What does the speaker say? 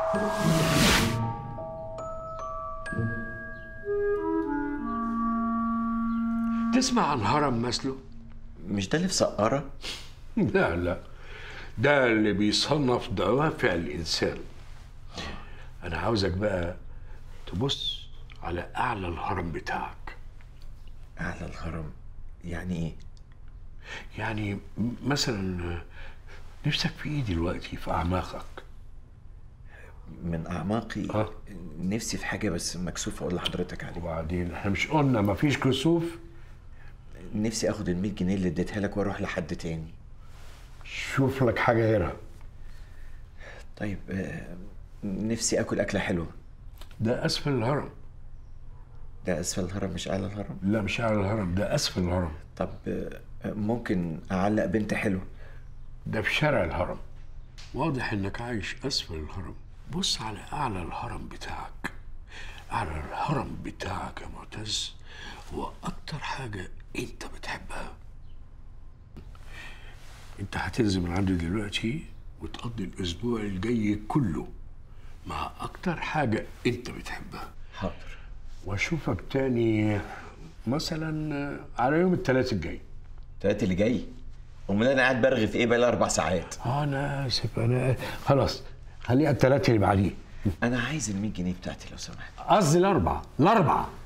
تسمع عن هرم مسلو؟ مش ده اللي في سقارة؟ لا لا ده اللي بيصنف دوافع الإنسان أنا عاوزك بقى تبص على أعلى الهرم بتاعك أعلى الهرم يعني إيه؟ يعني م- مثلا نفسك في إيه دلوقتي في أعماقك من أعماقي آه. نفسي في حاجة بس مكسوف أقول لحضرتك عليها وبعدين احنا مش قلنا مفيش كسوف نفسي آخد ال 100 جنيه اللي اديتها لك وأروح لحد تاني شوف لك حاجة غيرها طيب آه، نفسي آكل أكلة حلوة ده أسفل الهرم ده أسفل الهرم مش أعلى الهرم لا مش أعلى الهرم ده أسفل الهرم طب آه، ممكن أعلق بنت حلوة ده في شارع الهرم واضح انك عايش اسفل الهرم بص على اعلى الهرم بتاعك اعلى الهرم بتاعك يا معتز هو اكتر حاجة انت بتحبها انت هتنزل من عندي دلوقتي وتقضي الاسبوع الجاي كله مع اكتر حاجة انت بتحبها حاضر واشوفك تاني مثلا على يوم الثلاث الجاي التلاتة اللي جاي أمال أنا قاعد برغي في إيه بقى أربع ساعات آه، انا اسف انا خلاص خليها الثلاثة اللي بعديه أنا عايز ال 100 جنيه بتاعتي لو سمحت قصدي الأربعة الأربعة